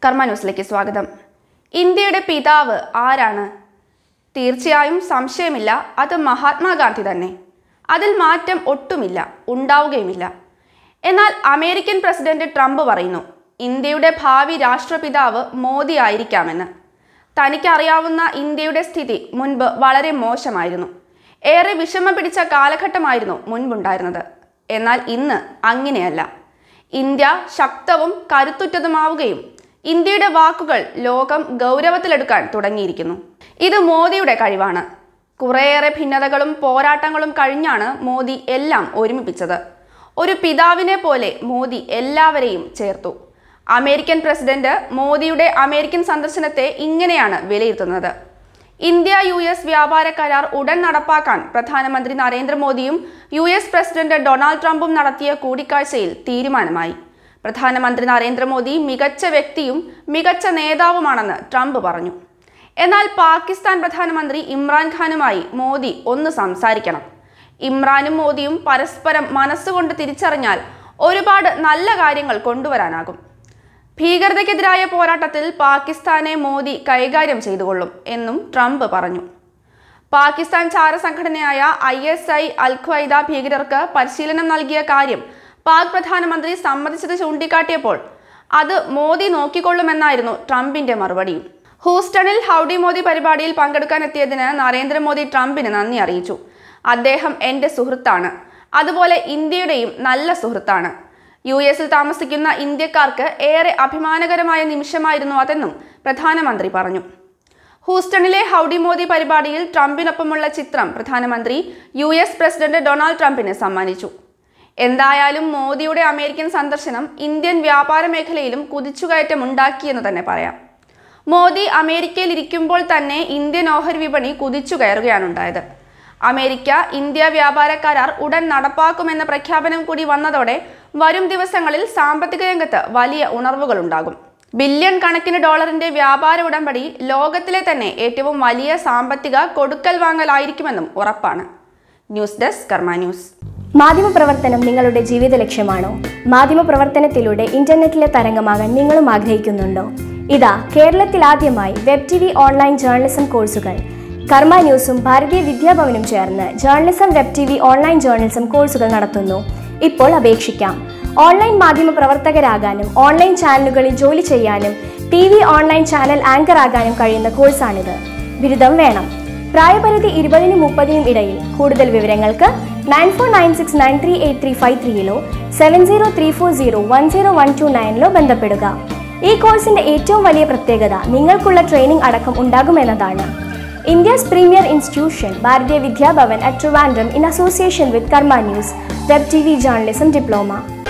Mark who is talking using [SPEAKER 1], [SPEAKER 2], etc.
[SPEAKER 1] കർമ്മ ന്യൂസിലേക്ക് സ്വാഗതം ഇന്ത്യയുടെ പിതാവ് ആരാണ് തീർച്ചയായും സംശയമില്ല അത് മഹാത്മാഗാന്ധി തന്നെ അതിൽ മാറ്റം ഒട്ടുമില്ല ഉണ്ടാവുകയുമില്ല എന്നാൽ അമേരിക്കൻ പ്രസിഡന്റ് ട്രംപ് പറയുന്നു ഇന്ത്യയുടെ ഭാവി രാഷ്ട്രപിതാവ് മോദി ആയിരിക്കാമെന്ന് തനിക്കറിയാവുന്ന ഇന്ത്യയുടെ സ്ഥിതി മുൻപ് വളരെ മോശമായിരുന്നു ഏറെ വിഷമം പിടിച്ച കാലഘട്ടമായിരുന്നു മുൻപുണ്ടായിരുന്നത് എന്നാൽ ഇന്ന് അങ്ങനെയല്ല ഇന്ത്യ ശക്തവും കരുത്തുറ്റതുമാവുകയും ഇന്ത്യയുടെ വാക്കുകൾ ലോകം ഗൗരവത്തിലെടുക്കാൻ തുടങ്ങിയിരിക്കുന്നു ഇത് മോദിയുടെ കഴിവാണ് കുറേയേറെ ഭിന്നതകളും പോരാട്ടങ്ങളും കഴിഞ്ഞാണ് മോദി എല്ലാം ഒരുമിപ്പിച്ചത് ഒരു പിതാവിനെ പോലെ മോദി എല്ലാവരെയും ചേർത്തു അമേരിക്കൻ പ്രസിഡന്റ് മോദിയുടെ അമേരിക്കൻ സന്ദർശനത്തെ ഇങ്ങനെയാണ് വിലയിരുത്തുന്നത് ഇന്ത്യ യു എസ് വ്യാപാര കരാർ ഉടൻ നടപ്പാക്കാൻ പ്രധാനമന്ത്രി നരേന്ദ്രമോദിയും യു എസ് പ്രസിഡന്റ് ഡൊണാൾഡ് ട്രംപും നടത്തിയ കൂടിക്കാഴ്ചയിൽ തീരുമാനമായി പ്രധാനമന്ത്രി നരേന്ദ്രമോദി മികച്ച വ്യക്തിയും മികച്ച നേതാവുമാണെന്ന് ട്രംപ് പറഞ്ഞു എന്നാൽ പാകിസ്ഥാൻ പ്രധാനമന്ത്രി ഇമ്രാൻഖാനുമായി മോദി ഒന്ന് സംസാരിക്കണം ഇമ്രാനും മോദിയും പരസ്പരം മനസ്സുകൊണ്ട് തിരിച്ചറിഞ്ഞാൽ ഒരുപാട് നല്ല കാര്യങ്ങൾ കൊണ്ടുവരാനാകും ഭീകരതയ്ക്കെതിരായ പോരാട്ടത്തിൽ പാകിസ്ഥാനെ മോദി കൈകാര്യം ചെയ്തുകൊള്ളും എന്നും ട്രംപ് പറഞ്ഞു പാകിസ്ഥാൻ ചാരസംഘടനയായ I S I al Qaeda ഭീകരർക്ക് പരിശീലനം നൽകിയ കാര്യം പാക് പ്രധാനമന്ത്രി സമ്മതിച്ചത് ചൂണ്ടിക്കാട്ടിയപ്പോൾ അത് മോദി നോക്കിക്കൊള്ളുമെന്നായിരുന്നു ട്രംപിന്റെ മറുപടിയും ഹൂസ്റ്റണിൽ ഹൗഡി മോദി പരിപാടിയിൽ പങ്കെടുക്കാനെത്തിയതിന് നരേന്ദ്രമോദി ട്രംപിന് നന്ദി അറിയിച്ചു അദ്ദേഹം എൻ്റെ സുഹൃത്താണ് അതുപോലെ ഇന്ത്യയുടെയും നല്ല സുഹൃത്താണ് യു എസിൽ താമസിക്കുന്ന ഇന്ത്യക്കാർക്ക് ഏറെ അഭിമാനകരമായ നിമിഷമായിരുന്നു അതെന്നും പ്രധാനമന്ത്രി പറഞ്ഞു ഹൂസ്റ്റണിലെ ഹൗഡി മോദി പരിപാടിയിൽ ട്രംപിനൊപ്പമുള്ള ചിത്രം പ്രധാനമന്ത്രി യു എസ് പ്രസിഡന്റ് ഡൊണാൾഡ് ട്രംപിന് സമ്മാനിച്ചു എന്തായാലും മോദിയുടെ അമേരിക്കൻ സന്ദർശനം ഇന്ത്യൻ വ്യാപാര മേഖലയിലും കുതിച്ചുകയറ്റം ഉണ്ടാക്കിയെന്ന് തന്നെ പറയാം മോദി അമേരിക്കയിൽ ഇരിക്കുമ്പോൾ തന്നെ ഇന്ത്യൻ ഓഹരി വിപണി കുതിച്ചു കയറുകയാണുണ്ടായത് അമേരിക്ക ഇന്ത്യ വ്യാപാര കരാർ ഉടൻ നടപ്പാക്കുമെന്ന പ്രഖ്യാപനം കൂടി വന്നതോടെ വരും ദിവസങ്ങളിൽ സാമ്പത്തിക രംഗത്ത് വലിയ ഉണർവുകളുണ്ടാകും ബില്യൺ കണക്കിന് ഡോളറിന്റെ വ്യാപാര ഉടമ്പടി ലോകത്തിലെ തന്നെ ഏറ്റവും വലിയ സാമ്പത്തിക കൊടുക്കൽ വാങ്ങലായിരിക്കുമെന്നും ഉറപ്പാണ് ന്യൂസ് ഡെസ്ക് കർമ്മ ന്യൂസ്
[SPEAKER 2] മാധ്യമപ്രവർത്തനം നിങ്ങളുടെ ജീവിത ലക്ഷ്യമാണോ മാധ്യമപ്രവർത്തനത്തിലൂടെ ഇന്റർനെറ്റിലെ തരംഗമാകാൻ നിങ്ങളും ആഗ്രഹിക്കുന്നുണ്ടോ ഇതാ കേരളത്തിൽ ആദ്യമായി web T V online journalism കോഴ്സുകൾ കർമ്മ ന്യൂസും ഭാരതീയ വിദ്യാഭവനും ചേർന്ന് journalism web T V online journalism കോഴ്സുകൾ നടത്തുന്നു ഇപ്പോൾ അപേക്ഷിക്കാം ഓൺലൈൻ മാധ്യമ പ്രവർത്തകരാകാനും ഓൺലൈൻ ചാനലുകളിൽ ജോലി ചെയ്യാനും T V online channel anchor ആകാനും കഴിയുന്ന കോഴ്സാണിത് ബിരുദം വേണം പ്രായപരിധി ഇരുപതിനും മുപ്പതിനും ഇടയിൽ കൂടുതൽ വിവരങ്ങൾക്ക് nine four nine six nine three eight three five ത്രീയിലോ seven zero three four zero one zero one two നയനിലോ ബന്ധപ്പെടുക ഈ കോഴ്സിന്റെ ഏറ്റവും വലിയ പ്രത്യേകത നിങ്ങൾക്കുള്ള ട്രെയിനിംഗ് അടക്കം ഉണ്ടാകുമെന്നതാണ് ഇന്ത്യസ് പ്രീമിയർ ഇൻസ്റ്റിറ്റ്യൂഷൻ ഭാരതീയ Vidyabhavan at Trivandrum in association with കർമ്മ news web T V journalism diploma